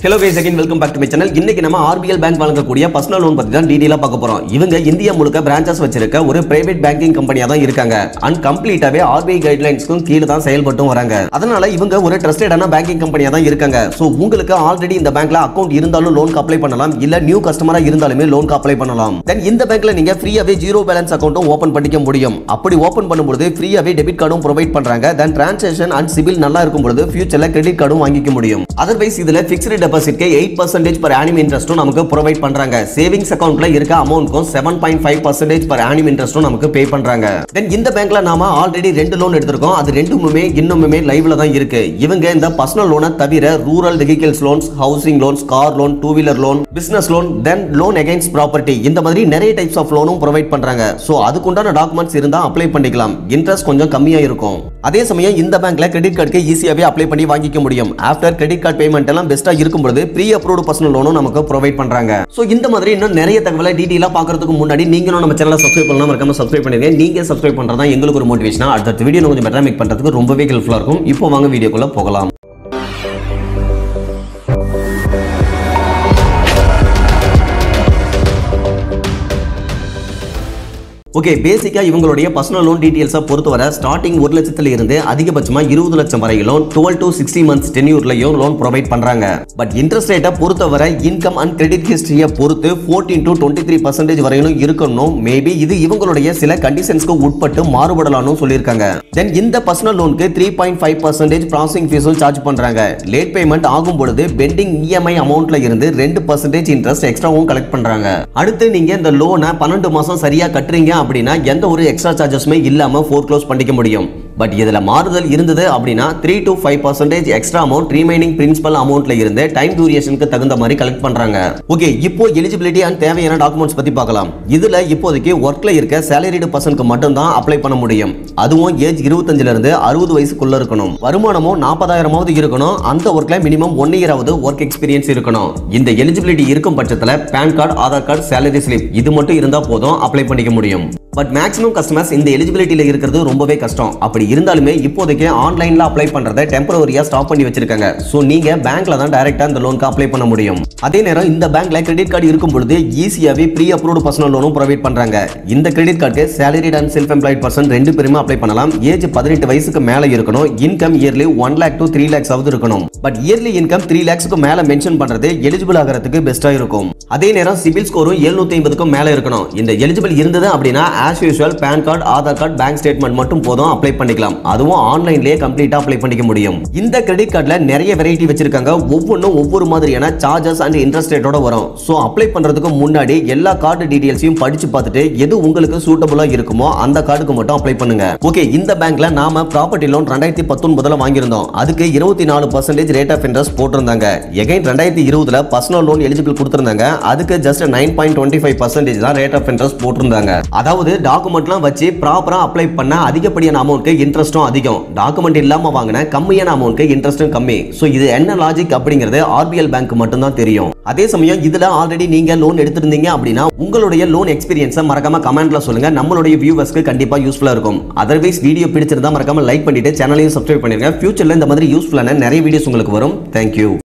hello guys again welcome back to my channel இன்னைக்கு நம்ம RBL bank வழங்கக்கூடிய personal loan பத்தி தான் டீடைலா பார்க்க போறோம் இவங்க இந்தியா முழுக்க பிரான்ச்சஸ் வச்சிருக்க ஒரு பிரைவேட் பேங்கிங் கம்பெனியா தான் இருக்காங்க அண்ட் கம்ப்ளீட்டாவே ஆர்பிஐ கைட்லைன்ஸ்க்கும் கீழே தான் செயல்பட்டும் வராங்க அதனால இவங்க ஒரு ட்ரஸ்டடான பேங்கிங் கம்பெனியா தான் இருக்காங்க ஸோ உங்களுக்கு ஆல்ரெடி இந்த பேங்க்ல அக்கௌண்ட் இருந்தாலும் லோனுக்கு அப்ளை பண்ணலாம் இல்ல நியூ கஸ்டமரா இருந்தாலுமே லோனுக்கு அப்ளை பண்ணலாம் தென் இந்த பேங்க்ல நீங்க ஃப்ரீயாவே ஜீரோ பேலன்ஸ் அக்கௌண்ட்டும் ஓபன் பண்ணிக்க முடியும் அப்படி ஓபன் பண்ணும்போது ஃப்ரீயாவே டெபிட் கார்டும் ப்ரொவைட் பண்றாங்க தென் டிரான்சாக்ஷன் அண்ட் சிபில் நல்லா இருக்கும் பொழுது ஃபியூச்சர்ல கிரெடிட் கார்டும் வாங்கிக்க முடியும் அதர்வைஸ் இதுல பிக்ஸ்டு டெபாசிட்க்கு எயிட் பர்சன்டேஜ் பர் ஆனிம் இன்ட்ரெஸ்ட்டும் நமக்கு ப்ரொவைட் பண்றாங்க சேவிங்ஸ் அக்கௌண்ட்ல இருக்க அமௌண்ட்க்கும் seven point five percentage per annum இன்ட்ரெஸ்ட்டும் நமக்கு பே பண்றாங்க தென் இந்த பேங்க்ல நாம ஆல்ரெடி ரெண்டு லோன் எடுத்திருக்கோம் அது ரெண்டுமே இன்னுமே லைவ்ல தான் இருக்கு இவங்க இந்த பர்சனல் லோனை தவிர rural vehicles loans housing loans car loan two wheeler loan business loan then loan against property இந்த மாதிரி நிறைய டைப்ஸ் ஆஃப் லோனும் ப்ரொவைட் பண்றாங்க ஸோ அதுக்குண்டான டாக்குமெண்ட்ஸ் இருந்தா அப்ளை பண்ணிக்கலாம் இன்ட்ரெஸ்ட் கொஞ்சம் கம்மியா இருக்கும் அதே சமயம் இந்த பேங்க்ல கிரெடிட் கார்டுக்கு ஈஸியாவே அப்ளை பண்ணி வாங்கிக்க முடியும் ஆஃப்டர் கிரெடிட் கார்டு பேமெண்ட் எல்லாம் பெஸ்டா இருக்கும்போது ப்ரீ அப்ரூவ்டு பர்சனல் லோனும் நமக்கு ப்ரொவைட் பண்றாங்க ஸோ இந்த மாதிரி இன்னும் நிறைய தகவலை டீட்டெயிலாக பார்க்கறதுக்கு முன்னாடி நீங்களும் நம்ம சேனலை சப்ஸ்கிரைப் பண்ணலாம் மறக்காம சப்ஸ்கிரைப் பண்ணிருங்க நீங்க சப்ஸ்கிரைப் பண்றதா எங்களுக்கு ஒரு மோட்டிவேஷனா அடுத்த வீடியோ கொஞ்சம் பெட்டரா மேக் பண்றதுக்கு ரொம்பவே ஹெல்ப்ஃபுல்லா இருக்கும் இப்போ வாங்க வீடியோக்குள்ள போகலாம் ஓகே பேசிக்கா இவங்களுடைய பர்சனல் லோன் டீடைல்ஸை பொறுத்தவரை ஸ்டார்டிங் ஒரு லட்சத்துல இருந்து அதிகபட்சமா இருபது லட்சம் வரையிலும் டுவெல் டு சிக்ஸ்டி மந்த்ஸ் டென்யூர்லையும் லோன் ப்ரொவைட் பண்றாங்க பட் இன்ட்ரெஸ்ட் ரேட்டை பொறுத்தவரை இன்கம் அண்ட் கிரெடிட் ஹிஸ்டரியை பொறுத்து fourteen to twenty three percentage வரையிலும் இருக்கணும் மேபி இது இவங்களுடைய சில கண்டிஷன்ஸ்க்கு உட்பட்டு மாறுபடலாம்னு சொல்லியிருக்காங்க தென் இந்த பர்சனல் லோனுக்கு three point five percentage processing ஃபீஸும் சார்ஜ் பண்றாங்க லேட் பேமெண்ட் ஆகும் பொழுது பெண்டிங் இஎம்ஐ அமௌண்ட்ல இருந்து ரெண்டு பர்சன்டேஜ் இன்ட்ரெஸ்ட் எக்ஸ்ட்ராவும் கலெக்ட் பண்றாங்க அடுத்து நீங்க இந்த லோனை பன்னெண்டு மாசம் சரியா கட்டுறீங்க அப்படின்னா எந்த ஒரு எக்ஸ்ட்ரா சார்ஜஸுமே இல்லாம ஃபோர் க்ளோஸ் பண்ணிக்க முடியும் பட் இதுல மாறுதல் இருந்தது அப்படின்னா three to five percentage extra amount remaining principal அமௌண்ட்ல இருந்து டைம் டியூரேஷனுக்கு தகுந்த மாதிரி கலெக்ட் பண்றாங்க ஓகே இப்போ எலிஜிபிலிட்டி அண்ட் தேவையான டாக்குமெண்ட்ஸ் பத்தி பார்க்கலாம் இதுல இப்போதைக்கு ஒர்க்ல இருக்க சேலரிடு பர்சனுக்கு மட்டும் தான் அப்ளை பண்ண முடியும் அதுவும் ஏஜ் இருபத்தஞ்சுல இருந்து அறுபது வயசுக்குள்ள இருக்கணும் வருமானமும் நாற்பதாயிரமாவது இருக்கணும் அந்த ஒர்க்ல மினிமம் ஒன் இயராவது ஒர்க் எக்ஸ்பீரியன்ஸ் இருக்கணும் இந்த எலிஜிபிலிட்டி இருக்கும் பட்சத்துல PAN card Aadhaar card salary slip இது மட்டும் இருந்தா போதும் அப்ளை பண்ணிக்க முடியும் பட் மேக்ஸிமம் கஸ்டமர்ஸ் இந்த எலிஜிபிலிட்டியில் இருக்கிறது ரொம்பவே கஷ்டம் அப்படி இருந்தாலுமே இப்போதைக்கு ஆன்லைனில் அப்ளை பண்ணுறதை டெம்பரவரியாக ஸ்டாப் பண்ணி வச்சிருக்காங்க ஸோ நீங்கள் பேங்க்ல தான் டைரெக்டாக இந்த லோனுக்கு அப்ளை பண்ண முடியும் அதே நேரம் இந்த பேங்க்ல கிரெடிட் கார்டு இருக்கும் பொழுது ஈஸியாகவே ப்ரீ அப்ரூவ்டு பர்சனல் லோனும் ப்ரொவைட் பண்ணுறாங்க இந்த கிரெடிட் கார்டுக்கு salaried and self employed person ரெண்டு பேருமே அப்ளை பண்ணலாம் ஏஜ் பதினெட்டு வயசுக்கு மேலே இருக்கணும் income yearly one lakh to three lakhs ஆகுது இருக்கணும் பட் இயர்லி இன்கம் த்ரீ லேக்ஸ்க்கு மேலே மென்ஷன் பண்ணுறது எலிஜிபிள் ஆகிறதுக்கு பெஸ்ட்டாக இருக்கும் அதே நேரம் சிபில் ஸ்கோரும் எழுநூத்தி ஐம்பதுக்கும் மேலே இருக்கணும் இந்த எலிஜிபிள் இருந்தது அப்படின்னா as usual PAN card Aadhaar card bank statement மட்டும் போதும் அப்ளை பண்ணிக்கலாம் அதுவும் ஆன்லைன்லேயே கம்ப்ளீட்டாக அப்ளை பண்ணிக்க முடியும் இந்த கிரெடிட் கார்டில் நிறைய வெரைட்டி வச்சிருக்காங்க ஒவ்வொன்றும் ஒவ்வொரு மாதிரியான சார்ஜஸ் அண்ட் இன்ட்ரெஸ்ட் ரேட்டோட வரும் ஸோ அப்ளை பண்ணுறதுக்கு முன்னாடி எல்லா கார்டு டீடைல்ஸையும் படிச்சு பார்த்துட்டு எது உங்களுக்கு சூட்டபுளாக இருக்குமோ அந்த கார்டுக்கு மட்டும் அப்ளை பண்ணுங்க ஓகே இந்த பேங்க்ல நாம ப்ராப்பர்ட்டி லோன் ரெண்டாயிரத்தி பத்தொன்பதுல வாங்கியிருந்தோம் அதுக்கு இருபத்தி நாலு பர்சன்டேஜ் ரேட் ஆஃப் இன்ட்ரெஸ்ட் போட்டிருந்தாங்க எகைன் ரெண்டாயிரத்தி இருபதுல பர்சனல் லோன் எலிஜிபிள் கொடுத்திருந்தாங்க அதுக்கு just nine point twenty five percentage தான் ரேட் ஆஃப் இன்ட்ரெஸ்ட் போட்டிருந்தாங்க அதாவது டாக்குமெண்ட்லாம் வச்சு ப்ராப்பரா அப்ளை பண்ண அதிகப்படியான அமௌண்ட்க்கு இன்ட்ரெஸ்ட்டும் அதிகம் டாக்குமெண்ட் இல்லாம வாங்கின கம்மியான அமௌண்ட்க்கு இன்ட்ரெஸ்ட்டும் கம்மி ஸோ இது என்ன லாஜிக் அப்படிங்கிறது ஆர்பிஎல் பேங்க் மட்டும் தான் தெரியும் அதே சமயம் இதுல ஆல்ரெடி நீங்க லோன் எடுத்திருந்தீங்க அப்படின்னா உங்களுடைய லோன் எக்ஸ்பீரியன்ஸை மறக்காம கமெண்ட்ல சொல்லுங்க நம்மளுடைய வியூவர்ஸ்க்கு கண்டிப்பா யூஸ்ஃபுல்லா இருக்கும் அதர்வைஸ் வீடியோ பிடிச்சிருந்தா மறக்காம லைக் பண்ணிட்டு சேனலையும் சப்ஸ்கிரைப் பண்ணிருங்க ஃபியூச்சர்ல இந்த மாதிரி யூஸ்ஃபுல்லான நிறைய வீடியோஸ் உங்களுக்கு வரும் தேங்க்யூ